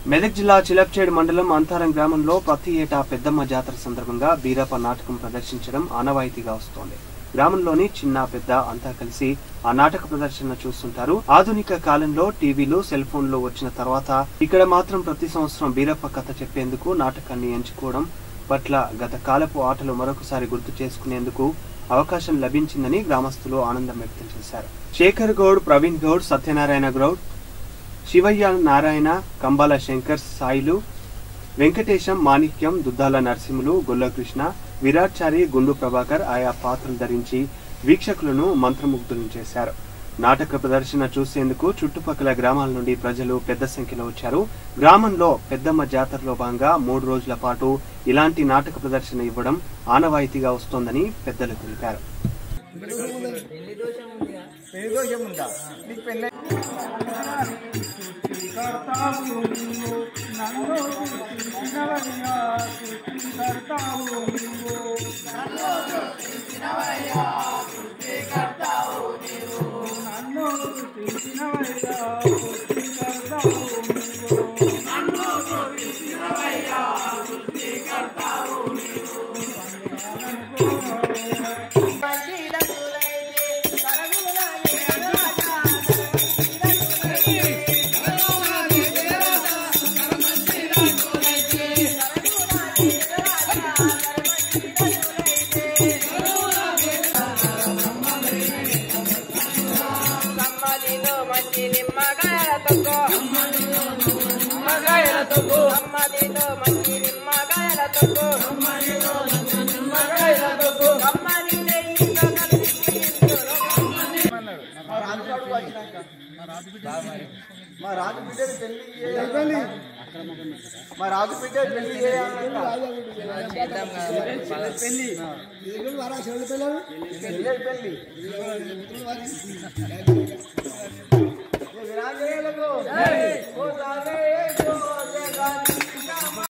మెదక్ జిల్లా చిలప్చేడు మండలం అంతారం గ్రామంలో ప్రతి ఏటా పెద్దమ్మ జాతర సందర్భంగా బీరప్ప నాటకం ప్రదర్శించడం ఆనవాయితీగా వస్తోంది గ్రామంలోని చిన్న పెద్ద అంతా కలిసి ఆ నాటక ప్రదర్శన చూస్తుంటారు ఆధునిక కాలంలో టీవీలు సెల్ ఫోన్లు వచ్చిన తర్వాత ఇక్కడ మాత్రం ప్రతి సంవత్సరం బీరప్ప కథ చెప్పేందుకు నాటకాన్ని ఎంచుకోవడం పట్ల గత కాలపు ఆటలు మరొకసారి గుర్తు చేసుకునేందుకు అవకాశం లభించిందని గ్రామస్తులు ఆనందం వ్యక్తం చేశారు శేఖర్ గౌడ్ ప్రవీణ్ గౌడ్ సత్యనారాయణ గౌడ్ శివయ్య నారాయణ కంబాల శంకర్ సాయిలు వెంకటేశం మాణిక్యం దుద్దాల నరసింహులు గొల్లకృష్ణ విరాట్చారి గుండు ప్రభాకర్ ఆయా పాత్రలు ధరించి వీక్షకులను మంత్రముగ్ధులను చేశారు నాటక ప్రదర్శన చూసేందుకు చుట్టుపక్కల గ్రామాల నుండి ప్రజలు పెద్ద సంఖ్యలో వచ్చారు గ్రామంలో పెద్దమ్మ జాతరలో భాగంగా మూడు రోజుల పాటు ఇలాంటి నాటక ప్రదర్శన ఇవ్వడం ఆనవాయితీగా వస్తోందని పెద్దలు తెలిపారు పెళ్లి దోషం ఉందా నీకు పెళ్ళి సమ్మదిలో మంచి నిమ్మకాయల తొక్కు నిమ్మకాయల తొక్కు సమ్మదిలో మంచి నిమ్మకాయల తొక్కు నిమ్మకాయల తొక్కు కమ్మని నెయ్యితో కలిపి మా రాజు బిడ్డ పెళ్లి చేయాలి మా రాజు బిడ్డ పెళ్లి చేయాలి పెళ్లి పెళ్లి పెళ్లి విరాజేలకు